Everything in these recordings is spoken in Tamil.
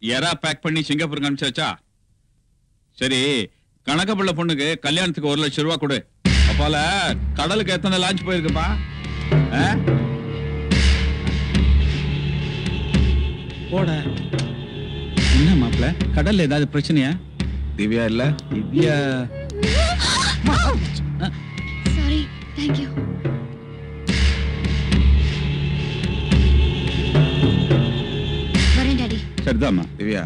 எறா பேக் பண்ணி சிங்கப்பூருக்கு அனுப்பிச்சாச்சா சரி கணக்கப்பிள்ள பொண்ணுக்கு கல்யாணத்துக்கு ஒரு லட்சம் ரூபா கொடு அப்பால கடலுக்கு எத்தனை லான்ச் போயிருக்குப்பா ஆ? போட என்ன மாப்பிள கடல்ல ஏதாவது பிரச்சனையா திவ்யா இல்ல திவ்யா சாரி தேங்க்யூ வரேன் டாடி சரிதாம்மா திவ்யா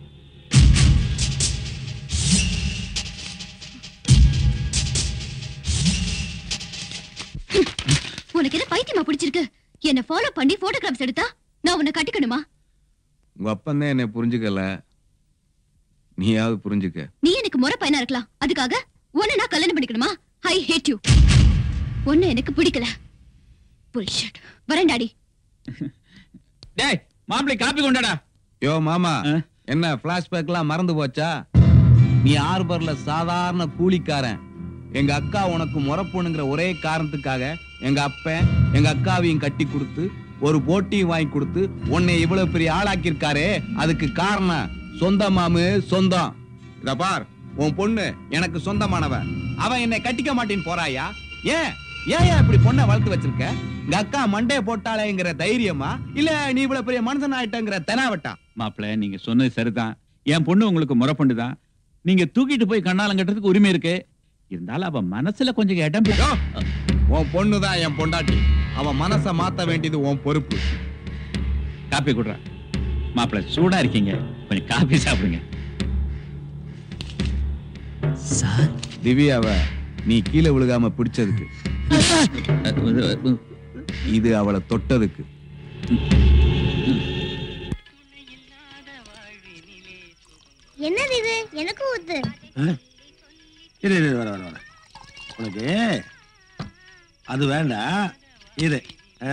உனக்கு என்ன பைத்தியமா பிடிச்சிருக்கு என்ன ஃபாலோ பண்ணி போட்டோகிராஃப்ஸ் எடுத்தா நான் உன்னை கட்டிக்கணுமா உங்க அப்பன் தான் என்னை புரிஞ்சுக்கல நீயாவது புரிஞ்சுக்க நீ எனக்கு முறை பையனா இருக்கலாம் அதுக்காக உன்னை நான் கல்யாணம் பண்ணிக்கணுமா ஐ ஹேட் யூ உன்னை எனக்கு பிடிக்கல புல்ஷட் வரேன் டாடி டேய் மாப்பிளை காப்பி கொண்டாடா யோ மாமா ஆ? என்ன பிளாஷ்பேக்லாம் மறந்து போச்சா நீ ஆர்பர்ல சாதாரண கூலிக்காரன் எங்க அக்கா உனக்கு முறப்பொண்ணுங்கிற ஒரே காரணத்துக்காக எங்க அப்பன் எங்க அக்காவையும் கட்டி கொடுத்து ஒரு போட்டியும் வாங்கி கொடுத்து உன்னை இவ்வளவு பெரிய ஆளாக்கியிருக்காரே அதுக்கு காரணம் சொந்த மாமு சொந்தம் இத பார் உன் பொண்ணு எனக்கு சொந்தமானவ அவன் என்னை கட்டிக்க மாட்டேன்னு போறாயா ஏன் ஏன் ஏன் இப்படி பொண்ணை வளர்த்து வச்சிருக்க எங்க அக்கா மண்டே போட்டாளேங்கிற தைரியமா இல்ல நீ இவ்வளவு பெரிய மனுஷன் ஆயிட்டங்கிற தெனாவட்டா மாப்பிள நீங்க சொன்னது சரிதான் என் பொண்ணு உங்களுக்கு முறைப்பண்டு தான் நீங்க தூக்கிட்டு போய் கண்ணாலம் கட்டுறதுக்கு உரிமை இருக்கு இருந்தாலும் அவ மனசுல கொஞ்சம் இடம் பி- யோ, உன் பொண்ணுதான் என் பொண்டாட்டி அவன் மனச மாத்த வேண்டியது உன் பொறுப்பு காப்பி குடுறேன் மாப்பிள சூடா இருக்கீங்க கொஞ்சம் காப்பி சாப்பிடுங்க சார் திவ்யாவ நீ கீழே விழுகாம பிடிச்சதுக்கு இது அவளை தொட்டதுக்கு என்னது இது எனக்கு ஊத்து இரு இரு வர வர வர உனக்கு அது வேண்டாம் இது ஆ?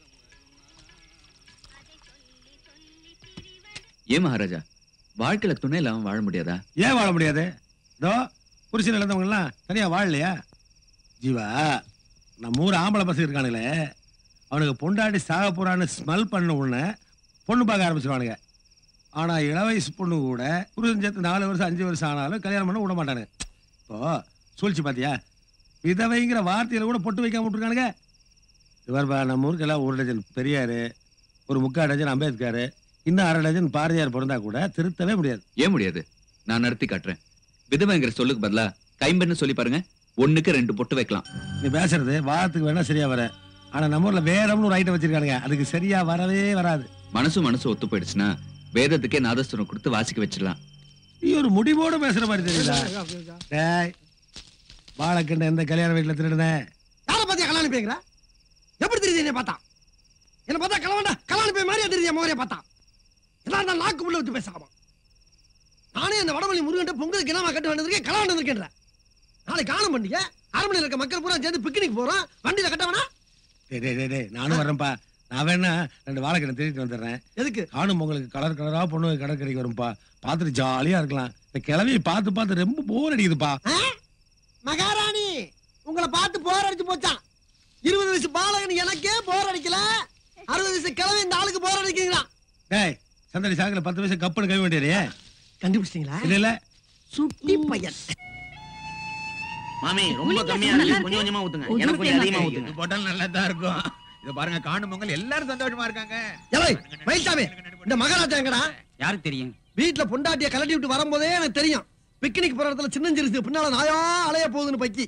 ஏன் மகாராஜா வாழ்க்கையில துணை இல்லாம வாழ முடியாதா ஏன் வாழ முடியாது இதோ புருஷன் இழந்தவங்க எல்லாம் தனியா வாழலையா ஜீவா நம்ம ஊர் ஆம்பளை பசங்க இருக்கானுங்களே அவனுக்கு பொண்டாட்டி சாக போறான்னு ஸ்மெல் பண்ண உடனே பொண்ணு பார்க்க ஆரம்பிச்சிருவானுங்க ஆனா இளவயசு பொண்ணு கூட புருஷன் சேர்த்து நாலு வருஷம் அஞ்சு வருஷம் ஆனாலும் கல்யாணம் பண்ண விட மாட்டானுங்க இப்போ சூழ்ச்சி பாத்தியா விதவைங்கிற வார்த்தையில கூட பொட்டு வைக்காம விட்டுருக்கானுங்க இவர் பா நம்ம ஊருக்கெல்லாம் ஒரு டஜன் பெரியாரு ஒரு முக்கால் டஜன் அம்பேத்கர் இன்னும் அரை டஜன் பாரதியார் பிறந்தா கூட திருத்தவே முடியாது ஏன் முடியாது நான் நடத்தி காட்டுறேன் விதவைங்கிற சொல்லுக்கு பதிலா கைம்பெண்ணு சொல்லி பாருங்க ஒண்ணுக்கு ரெண்டு பொட்டு வைக்கலாம் நீ பேசுறது வாரத்துக்கு வேணா சரியா வர ஆனா நம்ம ஊர்ல வேதம்னு ஒரு ஐட்டம் வச்சிருக்கானுங்க அதுக்கு சரியா வரவே வராது மனசு மனசு ஒத்து போயிடுச்சுன்னா வேதத்துக்கே நாதஸ்வரம் கொடுத்து வாசிக்க வச்சிடலாம் நீ ஒரு முடிவோட பேசுற மாதிரி தெரியுதா டேய் வாழைக்கண்ட எந்த கல்யாண வீட்டுல திருடுனேன் யாரை பார்த்தியா கல்யாணம் பேங்கிற எப்படி தெரியுது என்னை பார்த்தா என்ன பார்த்தா கலவண்டா கல்யாணம் போய் மாதிரியா தெரியுது என் முகரைய பார்த்தா எல்லாம் இருந்தாலும் நாக்கு உள்ள விட்டு பேசாமா நானே அந்த வடமொழி முருகன் பொங்கலுக்கு என்னமா கட்டு வந்திருக்கேன் கல்யாணம் வந்திருக்கேன் நாளைக்கு காணும் பண்டிகை அரண்மனையில் இருக்க மக்கள் பூரா சேர்ந்து பிக்னிக் போறோம் வண்டியில கட்ட வேணா டேய் டேய் டேய், டேய் நானும் வரேன்ப்பா நான் வேணா ரெண்டு வாழைக்கண்ணை திருடிட்டு வந்துடுறேன் எதுக்கு காணும் உங்களுக்கு கலர் கலரா பொண்ணு கடற்கரைக்கு வரும்பா பார்த்துட்டு ஜாலியா இருக்கலாம் இந்த கிளவியை பார்த்து பார்த்து ரொம்ப போர் அடிக்குதுப்பா மகாராணி உங்களை பார்த்து போர் அடிச்சு போச்சான் இருபது வயசு பாலகன் எனக்கே போர் அடிக்கல அறுபது வயசு கிழமை இந்த ஆளுக்கு போர் அடிக்கிறீங்களா டேய் சந்தடி சாக்கில் பத்து வயசு கப்புன்னு கை வேண்டியதே கண்டுபிடிச்சிட்டீங்களா இல்ல இல்ல சுட்டி பையன் மாமி ரொம்ப கம்மியா இருக்கு கொஞ்சம் கொஞ்சமா ஊத்துங்க எனக்கு கொஞ்சம் அதிகமா ஊத்துங்க போட்டாலும் நல்லா தான் இருக்கும் இத பாருங்க காணும் பொங்கல் எல்லாரும் சந்தோஷமா இருக்காங்க ஏலே வைசாமி இந்த மகாராஜா எங்கடா யாருக்கு தெரியும் வீட்ல பொண்டாட்டிய கலட்டி விட்டு வரும்போதே எனக்கு தெரியும் பிக்னிக் போற இடத்துல சின்னஞ்சிருச்சு பின்னால நாயா அலைய போகுதுன்னு பக்கி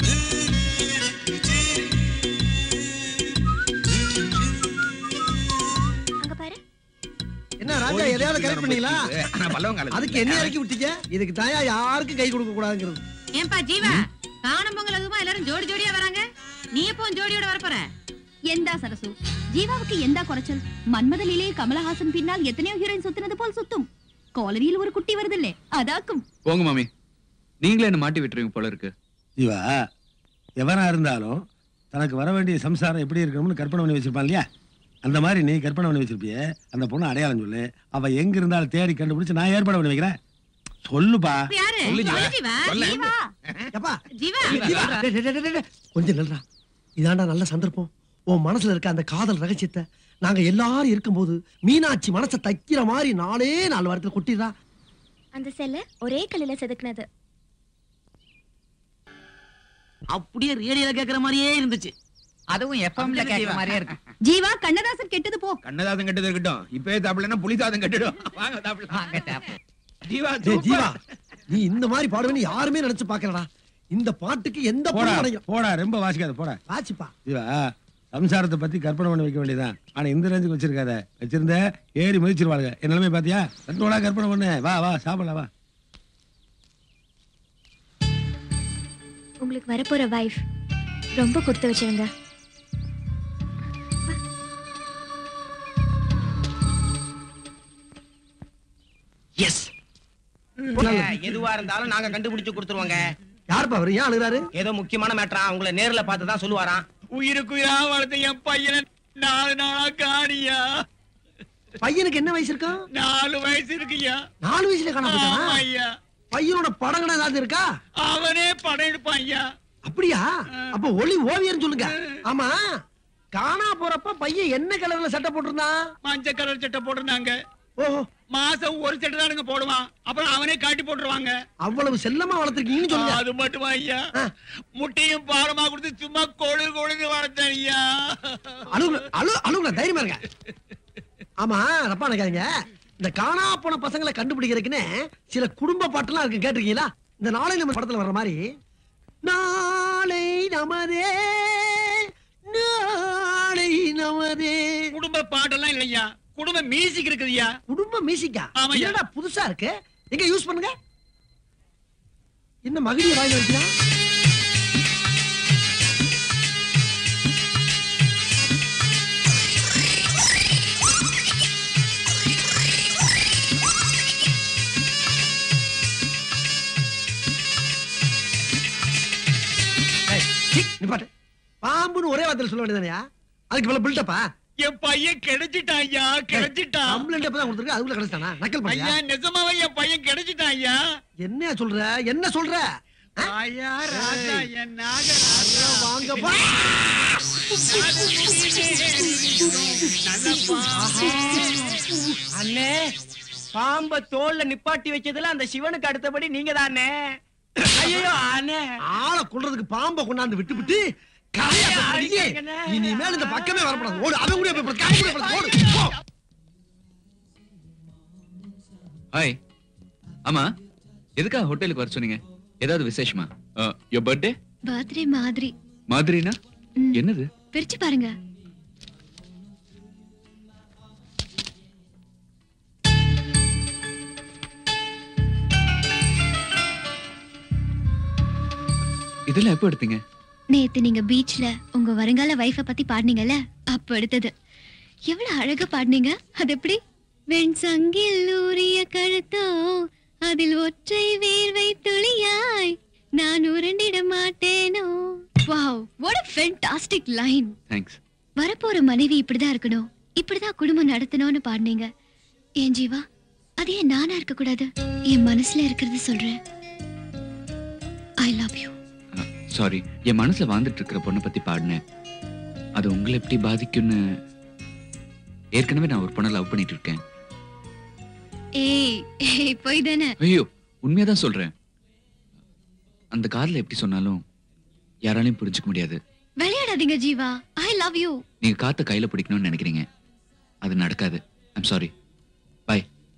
அங்க பாரு என்ன ராஜா எதையாவது கரெக்ட் பண்ணீங்களா ஆனா பல்லவன் காலத்துல அதுக்கு என்ன இறக்கி விட்டீங்க இதுக்கு தாயா யாருக்கும் கை கொடுக்க கூடாதுங்கிறது ஏன்பா ஜீவா காணும் பொங்கல் அதுமா எல்லாரும் ஜோடி ஜோடியா வராங்க நீ எப்போ ஜோடியோட வரப்போற எந்தா சரசு ஜீவாவுக்கு எந்தா குறைச்சல் மன்மத லீலையை கமலஹாசன் பின்னால் எத்தனையோ ஹீரோயின் சுத்தினது போல் சுத்தும் காலனியில் ஒரு குட்டி வருதில்லே அதாக்கும் போங்க மாமி நீங்களே என்ன மாட்டி விட்டுருவீங்க போல இருக்கு இவா எவனா இருந்தாலும் தனக்கு வர வேண்டிய சம்சாரம் எப்படி இருக்கணும்னு கற்பனை பண்ணி வச்சிருப்பான் இல்லையா அந்த மாதிரி நீ கற்பனை பண்ணி வச்சிருப்பியே அந்த பொண்ணு அடையாளம் சொல்லு அவ எங்க இருந்தாலும் தேடி கண்டுபிடிச்சு நான் ஏற்பாடு பண்ணி வைக்கிறேன் சொல்லுப்பா இப்ப யாரு சொல்லு ஜீவா. சொல்லு ஜீவா சொல்ல. ஜீவா எப்பா ஜீவா ஜீவா, டேய், டேய், டேய், டேய், டேய். கொஞ்சம் நில்றா இதாண்டா நல்ல சந்தர்ப்பம் உன் மனசுல இருக்க அந்த காதல் ரகசியத்தை நாங்க எல்லாரும் இருக்கும்போது மீனாட்சி மனசை தைக்கிற மாதிரி நாலே நாலு வாரத்துல கொட்டிடுறா அந்த செல்ல ஒரே கல்லுல செதுக்குனது அப்படியே ரேடியோல கேக்குற மாதிரியே இருந்துச்சு அதுவும் எஃப்எம்ல கேட்கற மாதிரியே இருக்கு ஜீவா கண்ணதாசன் கெட்டது போ கண்ணதாசம் கெட்டது இருக்கட்டும் இப்பவே சாப்பிடலன்னா புளி சாதம் கெட்டுடும் வாங்க சாப்பிடலாம் வாங்க சாப்பிடு. ஜீவா டேய் ஜீவா சூப்பர். நீ இந்த மாதிரி பாடுவேன்னு யாருமே நினைச்சு பாக்கலடா இந்த பாட்டுக்கு எந்த போடா பொண்ணு கிடைக்கும் போடா ரொம்ப வாசிக்காத போடா வாச்சிப்பா ஜீவா சம்சாரத்தை பத்தி கற்பனை பண்ணி வைக்க வேண்டியதுதான் ஆனா இந்த ரேஞ்சுக்கு வச்சிருக்காத வச்சிருந்த ஏறி மதிச்சிருவாளுங்க என் நிலைமை பாத்தியா கண்ட்ரோலா கற்பனை பண்ணு வா வா சாப்பிடலாம் வா உங்களுக்கு வரப்போற வைஃப் ரொம்ப கொடுத்து வச்சவங்க எஸ் எதுவா இருந்தாலும் நாங்க கண்டுபிடிச்சு கொடுத்துருவோங்க யாருப்பா அவரு ஏன் அழுகிறாரு ஏதோ முக்கியமான மேட்டரா உங்களை நேர்ல பார்த்து தான் சொல்லுவாராம் உயிருக்கு உயிரா வளர்த்த என் பையனை நாலு நாளா காணியா பையனுக்கு என்ன வயசு இருக்கும் நாலு வயசு இருக்குயா நாலு வயசுல காண ஆமா போயிட்டானா ஐயா பையனோட படங்கடா ஏதாவது இருக்கா அவனே படம் எடுப்பான் ஐயா அப்படியா அப்ப ஒளி ஓவியர்னு சொல்லுங்க ஆமா காணா போறப்ப பையன் என்ன கலர்ல சட்டை போட்டிருந்தான் மஞ்சள் கலர் சட்டை போட்டிருந்தாங்க ஓஹோ மாசம் ஒரு சட்டை தானுங்க போடுவான் அப்புறம் அவனே காட்டி போட்டுருவாங்க அவ்வளவு செல்லமா வளர்த்திருக்கீங்கன்னு சொல்லுங்க அது மட்டுமா ஐயா ஆ. முட்டையும் பாலமா கொடுத்து சும்மா கொழு கொழுந்து வளர்த்தேன் ஐயா அழுகுல அழு அழுகுல தைரியமா இருங்க ஆமா தப்பா நினைக்காதீங்க இந்த காணா போன பசங்களை கண்டுபிடிக்கிறதுக்குன்னு சில குடும்ப பாட்டுலாம் இருக்கு கேட்டிருக்கீங்களா இந்த நாளை நம்ம படத்துல வர்ற மாதிரி நாளை நமதே நாளை நமதே குடும்ப பாட்டெல்லாம் இல்லையா குடும்ப மியூசிக் இருக்குதுயா குடும்ப மியூசிக்கா ஆமாய்யா. என்னடா புதுசா இருக்கு எங்க யூஸ் பண்ணுங்க என்ன மகிழ்ச்சி வாங்கி வைக்கிறா ஏய், சீ, நிப்பாட்டு பாம்புன்னு ஒரே வார்த்தையில சொல்ல வேண்டியதானயா அதுக்கு இவ்வளவு பில்டப்பா என் பையன் கிடைச்சிட்டான் ஐயா கிடைச்சிட்டான் கம்ப்ளைண்ட் எப்பதான் கொடுத்துருக்கு அதுக்குள்ள கிடைச்சிட்டானா நக்கல் ஐயா பண்ணியா நிஜமாவே என் பையன் கிடைச்சிட்டான் ஐயா என்ன சொல்ற என்ன சொல்ற ஆ? ஐயா ராஜா என் நாக வாங்கப்பா அண்ணே பாம்ப தோல்ல நிப்பாட்டி வச்சதுல அந்த சிவனுக்கு அடுத்தபடி நீங்க தானே ஐயோ அண்ணே ஆளை கொல்றதுக்கு பாம்பை கொண்டாந்து விட்டு விட்டு கரையா போடுறீங்க. இனிமேல் இந்த பக்கமே வரக்கூடாது ஓடு அவன் கூட போய் படுத்து, அவன் கூட படுத்து, ஓடு போ. ஹாய் ஆமா எதுக்கா ஹோட்டலுக்கு வர சொன்னீங்க ஏதாவது விசேஷமா யோ பர்த்டே பர்த்டே மாதிரி மாதிரினா ம். என்னது பிரிச்சு பாருங்க இதெல்லாம் எப்போ எடுத்தீங்க நேத்து நீங்க பீச்ல உங்க வருங்கால வைஃப பத்தி பாடுனீங்கல்ல அப்ப எடுத்தது எவ்வளவு அழகா பாடுனீங்க அது எப்படி வெண் சங்கில் ஊறிய கழுத்தோ அதில் ஒற்றை வேர்வை துளியாய் நான் உருண்டிட மாட்டேனோ wow what a fantastic line thanks வரப்போற மனைவி இப்படிதான் இருக்கணும் இப்படிதான் குடும்பம் நடத்தணும்னு பாடுனீங்க ஏன் ஜீவா அது ஏன் நானா இருக்க கூடாது என் மனசுல இருக்கிறது சொல்றேன் ஐ லவ் யூ சாரி என் மனசுல வாழ்ந்துட்டு இருக்கிற பொண்ணை பத்தி பாடினேன் அது உங்களை எப்படி பாதிக்கும்னு ஏற்கனவே நான் ஒரு பொண்ணை லவ் பண்ணிட்டு இருக்கேன் ஏய் ஏய் போய் தானே ஐயோ உண்மையாதான் சொல்றேன் அந்த காதல எப்படி சொன்னாலும் யாராலையும் புரிஞ்சுக்க முடியாது விளையாடாதீங்க ஜீவா ஐ லவ் யூ நீங்க காத்த கையில பிடிக்கணும்னு நினைக்கிறீங்க அது நடக்காது I'm sorry bye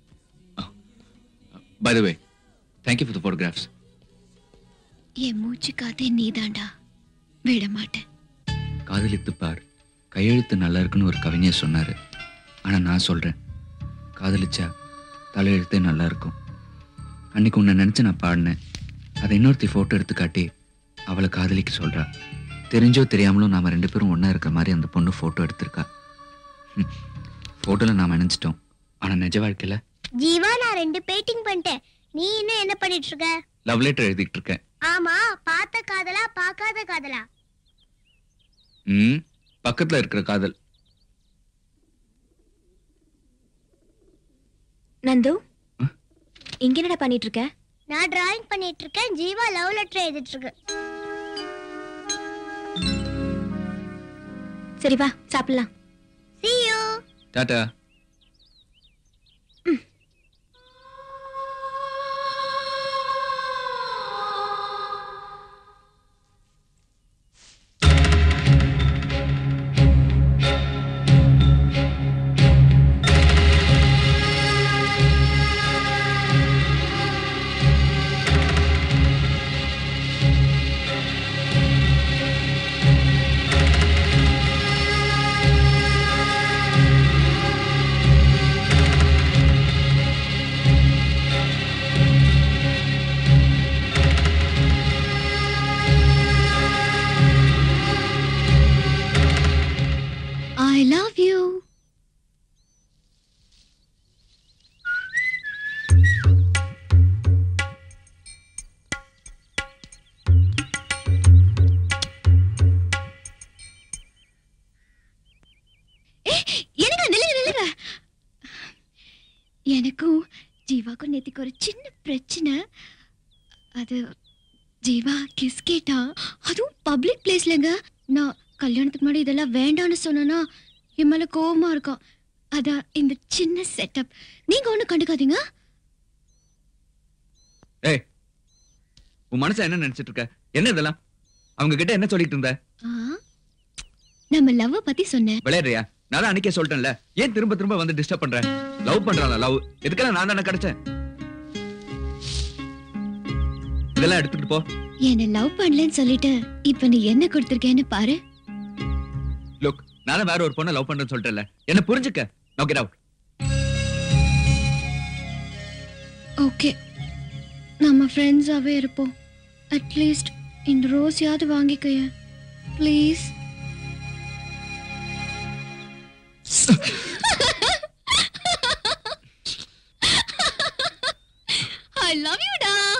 by the way thank you for the photographs என் மூச்சு காத்தே நீதாண்டா விட மாட்டேன் காதலித்து பார் கையெழுத்து நல்லா இருக்குன்னு ஒரு கவிஞர் சொன்னாரு ஆனா நான் சொல்றேன் காதலிச்சா தலையெழுத்தே நல்லா இருக்கும் அன்னைக்கு உன்னை நினைச்சு நான் பாடினேன் அதை இன்னொருத்தி போட்டோ எடுத்து காட்டி அவளை காதலிக்க சொல்றா தெரிஞ்சோ தெரியாமலும் நாம ரெண்டு பேரும் ஒண்ணா இருக்கிற மாதிரி அந்த பொண்ணு போட்டோ எடுத்திருக்கா போட்டோல நாம நினைச்சிட்டோம் ஆனா நிஜ வாழ்க்கையில ஜீவா நான் ரெண்டு பெயிண்டிங் பண்ணிட்டேன் நீ இன்னும் என்ன பண்ணிட்டு இருக்க லவ் லெட்டர் எழுதிட்டு இருக்கேன் ஆமா பார்த்த காதலா பார்க்காத காதலா ம் பக்கத்துல இருக்கிற காதல் நந்து இங்க என்னடா பண்ணிட்டு இருக்க நான் டிராயிங் பண்ணிட்டு இருக்கேன் ஜீவா லவ் லெட்டர் எழுதிட்டு இருக்கு சரி வா சாப்பிடலாம் see you tata I love you. ஏய், என்னங்க நில்லுங்க நில்லுங்க எனக்கும் ஜீவாக்கும் நேத்திக்கு ஒரு சின்ன பிரச்சனை அது ஜீவா கிஸ் கேட்டா அதுவும் பப்ளிக் பிளேஸ்லங்க நான் கல்யாணத்துக்கு முன்னாடி இதெல்லாம் வேண்டாம்னு சொன்னேன்னா என் மேல கோவமா இருக்கும் அதான் இந்த சின்ன செட்டப் நீங்க ஒண்ணும் கண்டுக்காதீங்க ஏய் உன் மனச என்ன நினைச்சிட்டு இருக்க என்ன இதெல்லாம் அவங்க கிட்ட என்ன சொல்லிட்டு இருந்த ஆ, நம்ம லவ் பத்தி சொன்னேன் விளையாடுறியா நான் தான் அன்னைக்கே சொல்லிட்டேன்ல ஏன் திரும்ப திரும்ப வந்து டிஸ்டர்ப் பண்ற லவ் பண்றாங்க லவ் இதுக்கெல்லாம் நான் தானே கிடைச்சேன் இதெல்லாம் எடுத்துட்டு போ என்ன லவ் பண்ணலன்னு சொல்லிட்டு இப்ப நீ என்ன கொடுத்திருக்கேன்னு பாரு லுக் நானும் வேற ஒரு பொண்ணை லவ் பண்றேன்னு சொல்லிட்டேன்ல என்ன புரிஞ்சுக்க நோ கெட் அவுட் ஓகே நம்ம ஃப்ரெண்ட்ஸாவே இருப்போம் அட்லீஸ்ட் இந்த ரோஸையாவது வாங்கிக்கைய ப்ளீஸ் ஐ லவ் யூ டா